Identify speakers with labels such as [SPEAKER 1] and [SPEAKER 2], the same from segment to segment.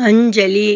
[SPEAKER 1] அஞ்சலி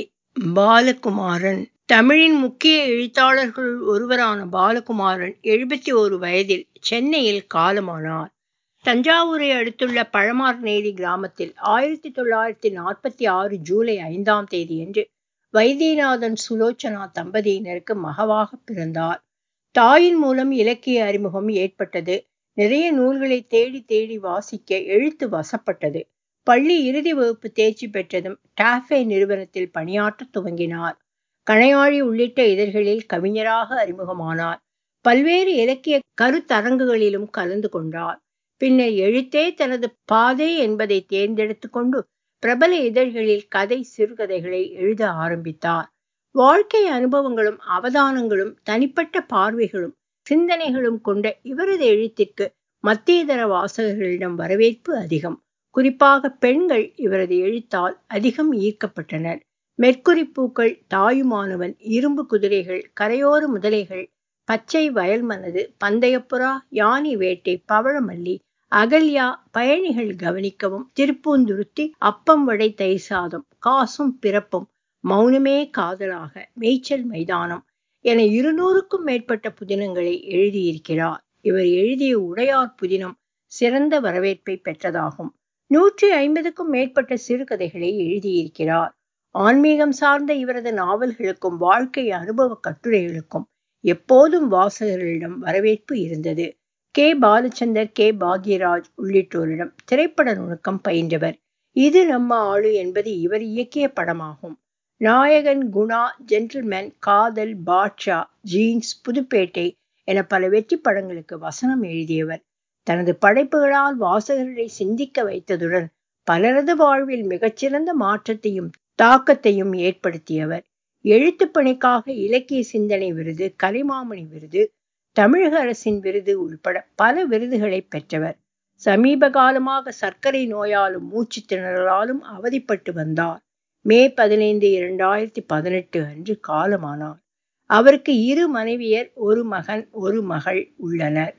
[SPEAKER 1] பாலகுமாரன் தமிழின் முக்கிய எழுத்தாளர்களுள் ஒருவரான பாலகுமாரன் எழுபத்தி ஓரு வயதில் சென்னையில் காலமானார் தஞ்சாவூரை அடுத்துள்ள பழமார்நேரி கிராமத்தில் ஆயிரத்தி தொள்ளாயிரத்தி நாற்பத்தி ஆறு ஜூலை ஐந்தாம் தேதியன்று வைத்தியநாதன் சுலோச்சனா தம்பதியினருக்கு மகவாக பிறந்தார் தாயின் மூலம் இலக்கிய அறிமுகம் ஏற்பட்டது நிறைய நூல்களை தேடி தேடி வாசிக்க எழுத்து வசப்பட்டது பள்ளி இறுதி வகுப்பு தேர்ச்சி பெற்றதும் டாஃபே நிறுவனத்தில் பணியாற்ற துவங்கினார் கணையாழி உள்ளிட்ட இதழ்களில் கவிஞராக அறிமுகமானார் பல்வேறு இலக்கிய கருத்தரங்குகளிலும் கலந்து கொண்டார் பின்னர் எழுத்தே தனது பாதை என்பதை தேர்ந்தெடுத்து கொண்டு பிரபல இதழ்களில் கதை சிறுகதைகளை எழுத ஆரம்பித்தார் வாழ்க்கை அனுபவங்களும் அவதானங்களும் தனிப்பட்ட பார்வைகளும் சிந்தனைகளும் கொண்ட இவரது எழுத்திற்கு மத்தியதர வாசகர்களிடம் வரவேற்பு அதிகம் குறிப்பாக பெண்கள் இவரது எழுத்தால் அதிகம் ஈர்க்கப்பட்டனர் மெர்க்குரி பூக்கள் தாயுமானவன் இரும்பு குதிரைகள் கரையோர முதலைகள் பச்சை வயல் மனது பந்தயப்புறா யானை வேட்டை பவழமல்லி அகல்யா பயணிகள் கவனிக்கவும் திருப்பூந்துருத்தி அப்பம் வடை தயிர் சாதம் காசும் பிறப்பும் மௌனமே காதலாக மேய்ச்சல் மைதானம் என இருநூறுக்கும் மேற்பட்ட புதினங்களை எழுதியிருக்கிறார் இவர் எழுதிய உடையார் புதினம் சிறந்த வரவேற்பை பெற்றதாகும் நூற்றி ஐம்பதுக்கும் மேற்பட்ட சிறுகதைகளை எழுதியிருக்கிறார் ஆன்மீகம் சார்ந்த இவரது நாவல்களுக்கும் வாழ்க்கை அனுபவ கட்டுரைகளுக்கும் எப்போதும் வாசகர்களிடம் வரவேற்பு இருந்தது கே பாலச்சந்தர் கே பாக்யராஜ் உள்ளிட்டோரிடம் திரைப்பட நுணுக்கம் பயின்றவர் இது நம்ம ஆளு என்பது இவர் இயக்கிய படமாகும் நாயகன் குணா ஜென்டில்மேன் காதல் பாட்ஷா ஜீன்ஸ் புதுப்பேட்டை என பல வெற்றி படங்களுக்கு வசனம் எழுதியவர் தனது படைப்புகளால் வாசகர்களை சிந்திக்க வைத்ததுடன் பலரது வாழ்வில் மிகச்சிறந்த மாற்றத்தையும் தாக்கத்தையும் ஏற்படுத்தியவர் எழுத்து பணிக்காக இலக்கிய சிந்தனை விருது கலைமாமணி விருது தமிழக அரசின் விருது உள்பட பல விருதுகளை பெற்றவர் சமீப காலமாக சர்க்கரை நோயாலும் மூச்சு திணறலாலும் அவதிப்பட்டு வந்தார் மே பதினைந்து இரண்டாயிரத்தி பதினெட்டு அன்று காலமானார் அவருக்கு இரு மனைவியர் ஒரு மகன் ஒரு மகள் உள்ளனர்